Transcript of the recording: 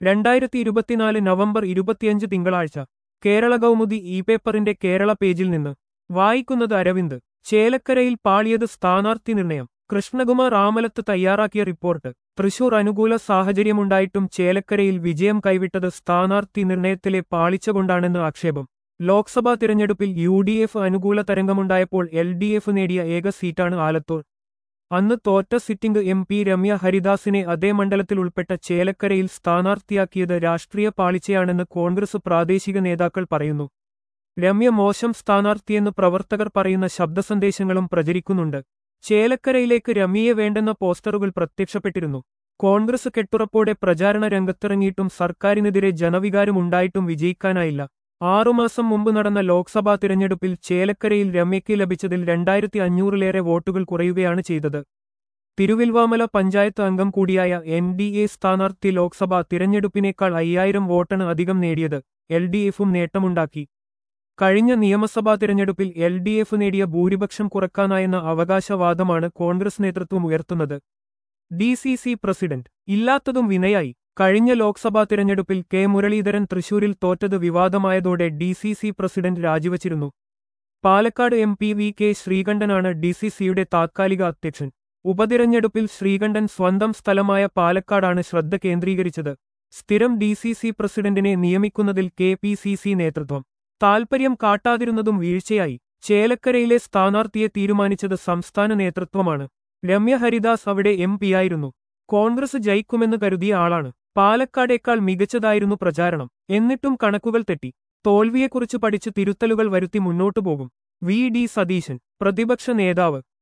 രണ്ടായിരത്തി ഇരുപത്തിനാല് നവംബർ ഇരുപത്തിയഞ്ച് തിങ്കളാഴ്ച കേരള കൗമുദി ഇ പേപ്പറിന്റെ കേരള പേജിൽ നിന്ന് വായിക്കുന്നത് അരവിന്ദ് ചേലക്കരയിൽ പാളിയത് സ്ഥാനാർത്ഥി നിർണയം കൃഷ്ണകുമാർ ആമലത്ത് തയ്യാറാക്കിയ റിപ്പോർട്ട് തൃശൂർ അനുകൂല സാഹചര്യമുണ്ടായിട്ടും ചേലക്കരയിൽ വിജയം കൈവിട്ടത് സ്ഥാനാർത്ഥി നിർണയത്തിലെ പാളിച്ച കൊണ്ടാണെന്ന് ആക്ഷേപം ലോക്സഭാ തിരഞ്ഞെടുപ്പിൽ യു ഡി എഫ് അനുകൂല തരംഗമുണ്ടായപ്പോൾ എൽ ഡി എഫ് നേടിയ ഏക സീറ്റാണ് ആലത്തൂർ അന്ന് തോറ്റ സിറ്റിംഗ് എം പി രമ്യ ഹരിദാസിനെ അതേ മണ്ഡലത്തിൽ ഉൾപ്പെട്ട ചേലക്കരയിൽ സ്ഥാനാർത്ഥിയാക്കിയത് രാഷ്ട്രീയ പാളിച്ചയാണെന്ന് കോൺഗ്രസ് പ്രാദേശിക നേതാക്കൾ പറയുന്നു രമ്യ മോശം സ്ഥാനാർത്ഥിയെന്ന് പ്രവർത്തകർ പറയുന്ന ശബ്ദസന്ദേശങ്ങളും പ്രചരിക്കുന്നുണ്ട് ചേലക്കരയിലേക്ക് രമ്യയെ വേണ്ടെന്ന പോസ്റ്ററുകൾ പ്രത്യക്ഷപ്പെട്ടിരുന്നു കോൺഗ്രസ് കെട്ടുറപ്പോടെ പ്രചാരണ രംഗത്തിറങ്ങിയിട്ടും സർക്കാരിനെതിരെ ജനവികാരമുണ്ടായിട്ടും വിജയിക്കാനായില്ല ആറുമാസം മുമ്പ് നടന്ന ലോക്സഭാ തിരഞ്ഞെടുപ്പിൽ ചേലക്കരയിൽ രമ്യയ്ക്ക് ലഭിച്ചതിൽ രണ്ടായിരത്തി അഞ്ഞൂറിലേറെ വോട്ടുകൾ കുറയുകയാണ് ചെയ്തത് തിരുവിൽവാമല പഞ്ചായത്ത് അംഗം കൂടിയായ എൻ ഡി എ സ്ഥാനാർത്ഥി ലോക്സഭാ തിരഞ്ഞെടുപ്പിനേക്കാൾ അയ്യായിരം വോട്ടാണ് അധികം നേടിയത് എൽ ഡി എഫും നേട്ടമുണ്ടാക്കി കഴിഞ്ഞ നിയമസഭാ തിരഞ്ഞെടുപ്പിൽ എൽ ഡി എഫ് നേടിയ ഭൂരിപക്ഷം കുറക്കാനായെന്ന അവകാശവാദമാണ് കോൺഗ്രസ് നേതൃത്വം ഉയർത്തുന്നത് ഡി സി സി പ്രസിഡന്റ് ഇല്ലാത്തതും വിനയായി കഴിഞ്ഞ ലോക്സഭാ തിരഞ്ഞെടുപ്പിൽ കെ മുരളീധരൻ തൃശൂരിൽ തോറ്റത് വിവാദമായതോടെ ഡി സി സി പ്രസിഡന്റ് രാജിവച്ചിരുന്നു Palakkad M P V K ശ്രീകണ്ഠനാണ് ഡി സി സിയുടെ താത്കാലിക അധ്യക്ഷൻ ഉപതിരഞ്ഞെടുപ്പിൽ ശ്രീകണ്ഠൻ സ്വന്തം സ്ഥലമായ പാലക്കാടാണ് ശ്രദ്ധ കേന്ദ്രീകരിച്ചത് സ്ഥിരം ഡി സി സി പ്രസിഡന്റിനെ നിയമിക്കുന്നതിൽ കെ പി സി സി നേതൃത്വം താൽപര്യം കാട്ടാതിരുന്നതും വീഴ്ചയായി ചേലക്കരയിലെ സ്ഥാനാർത്ഥിയെ തീരുമാനിച്ചത് സംസ്ഥാന നേതൃത്വമാണ് രമ്യ ഹരിദാസ് അവിടെ എം പിയായിരുന്നു കോൺഗ്രസ് ജയിക്കുമെന്ന് കരുതിയ ആളാണ് പാലക്കാടേക്കാൾ മികച്ചതായിരുന്നു പ്രചാരണം എന്നിട്ടും കണക്കുകൾ തെറ്റി തോൽവിയെക്കുറിച്ച് പഠിച്ച് തിരുത്തലുകൾ വരുത്തി മുന്നോട്ടു പോകും വി ഡി സതീശൻ പ്രതിപക്ഷ നേതാവ്